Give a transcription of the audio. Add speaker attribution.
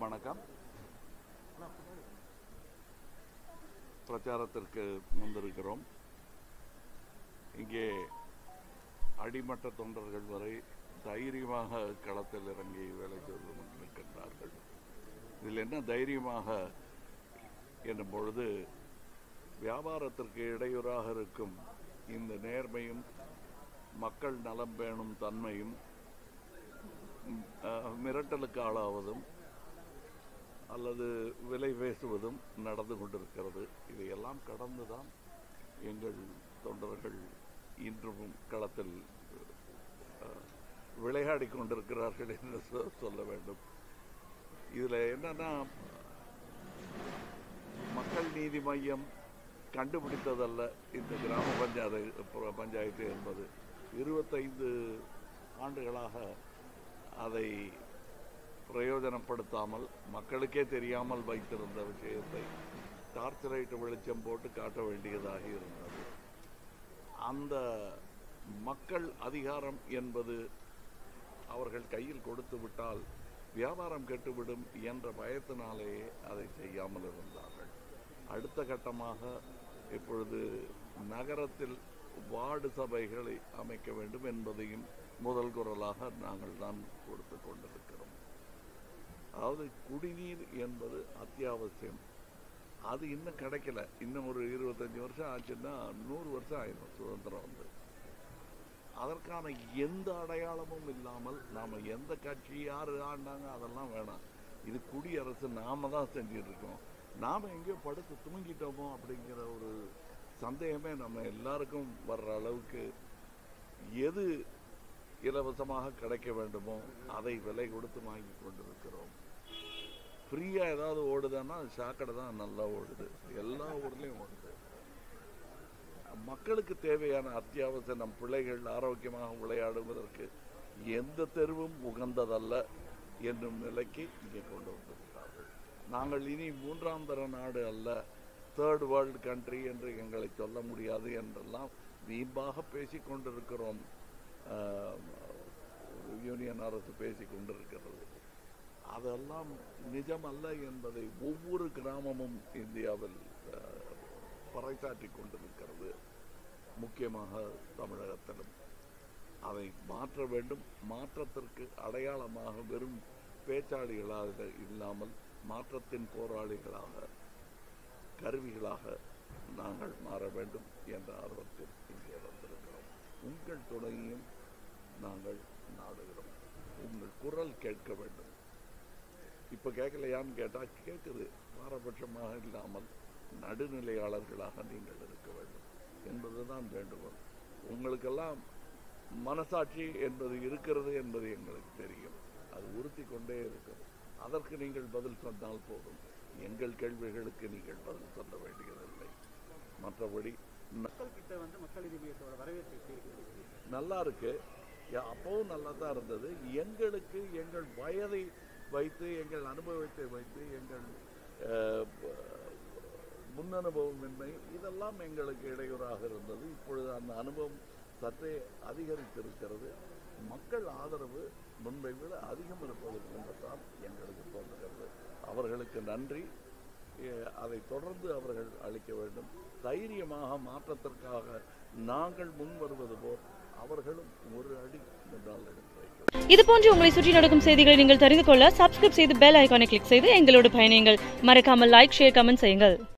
Speaker 1: வணக்கம் பிரச்சாரத்திற்கு வந்திருக்கிறோம் இங்கே அடிமட்ட தொண்டர்கள் வரை தைரியமாக களத்தில் இறங்கி வேலை செய்து கொண்டிருக்கின்றார்கள் இதில் என்ன தைரியமாக என்னும் பொழுது வியாபாரத்திற்கு இடையூறாக இருக்கும் இந்த நேர்மையும் மக்கள் நலம் பேணும் தன்மையும் ம், அஹ், மிரட்டலுக்கு ஆளாவதும் அல்லது விலை பேசுவதும் நடந்து கொண்டிருக்கிறது இதையெல்லாம் கடந்துதான் எங்கள் தொண்டர்கள் இன்றும் களத்தில் அஹ், விளையாடிக் கொண்டிருக்கிறார்கள் என்று சொ- சொல்ல வேண்டும் இதில் என்னன்னா மக்கள் நீதி மையம் கண்டுபிடித்ததல்ல இந்த கிராம பஞ்சாயத்து ப- பஞ்சாயத்து என்பது இருபத்தைந்து ஆண்டுகளாக அதை பிரயோஜனப்படுத்தாமல் மக்களுக்கே தெரியாமல் வைத்திருந்த விஷயத்தை டார்ச் லைட் வெளிச்சம் போட்டு காட்ட வேண்டியதாக இருந்தது அந்த மக்கள் அதிகாரம் என்பது அவர்கள் கையில் கொடுத்து விட்டால் வியாபாரம் கெட்டுவிடும் என்ற பயத்தினாலேயே அதை செய்யாமல் இருந்தார்கள் அடுத்த கட்டமாக இப்பொழுது நகரத்தில் வார்டு சபைகளை அமைக்க வேண்டும் என்பதையும் முதல் குரலாக நாங்கள் தான் கொடுத்து கொண்டிருக்கிறோம் அதாவது குடிநீர் என்பது அத்தியாவசியம் அது இன்னும் கிடைக்கல இன்னும் ஒரு இருபத்தஞ்சி வருஷம் ஆச்சுன்னா நூறு வருஷம் ஆயிடும் சுதந்திரம் வந்து அதற்கான எந்த அடையாளமும் இல்லாமல் நாம் எந்த கட்சி யார் ஆண்டாங்க அதெல்லாம் வேணாம் இது குடியரசு நாம தான் செஞ்சுட்டு இருக்கோம் நாம் எங்கேயோ படுத்து தூங்கிட்டோமோ அப்படிங்கிற ஒரு சந்தேகமே நம்ம எல்லாருக்கும் வர்ற அளவுக்கு எது இலவசமாக கிடைக்க வேண்டுமோ அதை விலை கொடுத்து வாங்கி கொண்டிருக்கிறோம் ஃப்ரீயாக ஏதாவது ஓடுதான்னா சாக்கடை தான் நல்லா ஓடுது எல்லா ஊர்லேயும் ஓடுது மக்களுக்கு தேவையான அத்தியாவசிய நம் பிள்ளைகள் ஆரோக்கியமாக விளையாடுவதற்கு எந்த தெருவும் உகந்ததல்ல என்னும் நிலைக்கு இங்கே கொண்டு வந்திருக்கிறார்கள் நாங்கள் இனி மூன்றாம் தர நாடு அல்ல தேர்ட் வேர்ல்டு கண்ட்ரி என்று எங்களை சொல்ல முடியாது என்றெல்லாம் வீம்பாக பேசிக் கொண்டிருக்கிறோம் ஆஹ், யூனியன் அரசு பேசிக் கொண்டிருக்கிறது அதெல்லாம் நிஜம் அல்ல என்பதை ஒவ்வொரு கிராமமும் இந்தியாவில் ஆஹ், பறைசாற்றிக் கொண்டிருக்கிறது முக்கியமாக தமிழகத்திலும் அதை மாற்ற வேண்டும் மாற்றத்திற்கு அடையாளமாக வெறும் பேச்சாளிகளாக இல்லாமல் மாற்றத்தின் போராளிகளாக கருவிகளாக நாங்கள் மாற வேண்டும் என்ற ஆர்வத்தில் இங்கே வந்திருக்கிறோம் உங்கள் துணையையும் நாங்கள் நாடுகிறோம் உங்கள் குரல் கேட்க வேண்டும் இப்போ கேட்கலையான்னு கேட்டால் கேட்குது பாரபட்சமாக இல்லாமல் நடுநிலையாளர்களாக நீங்கள் இருக்க வேண்டும் என்பதுதான் வேண்டுகோள் உங்களுக்கெல்லாம் மனசாட்சி என்பது இருக்கிறது என்பது எங்களுக்கு தெரியும் அது உறுத்தி கொண்டே இருக்கிறது அதற்கு நீங்கள் பதில் சொன்னால் போதும் எங்கள் கேள்விகளுக்கு நீங்கள் பதில் சொல்ல வேண்டியதில்லை மற்றபடி ந-
Speaker 2: மக்கள் கிட்ட வந்து மக்கள் நீதி மையத்தோட வரவேற்பு எப்படி இருக்கு?
Speaker 1: நல்லா இருக்கு யா- அப்பவும் நல்லா தான் இருந்தது எங்களுக்கு எங்கள் வயதை வைத்து எங்கள் அனுபவத்தை வைத்து எங்கள் அஹ், ப- முன்னனுபவமின்மை இதெல்லாம் எங்களுக்கு இடையூறாக இருந்தது இப்பொழுது அந்த அனுபவம் சற்றே அதிகரித்திருக்கிறது மக்கள் ஆதரவு முன்பை விட அதிகம் இருப்பது போன்றுதான் எங்களுக்கு தோன்றுகிறது அவர்களுக்கு நன்றி எ- அதை தொடர்ந்து அவர்கள் அளிக்க வேண்டும் தைரியமாக மாற்றத்திற்காக நாங்கள் முன் வருவது போல் அவர்களும் ஒரு அடி முன்னால் எடுத்து வைக்க
Speaker 3: இது போன்று உங்களை சுற்றி நடக்கும் செய்திகளை நீங்கள் தெரிந்து கொள்ள சப்ஸ்கிரைப் செய்து பெல் ஐகானை கிளிக் செய்து எங்களோடு பயணியுங்கள் மறக்காமல் லைக் ஷேர் கமெண்ட் செய்யுங்கள்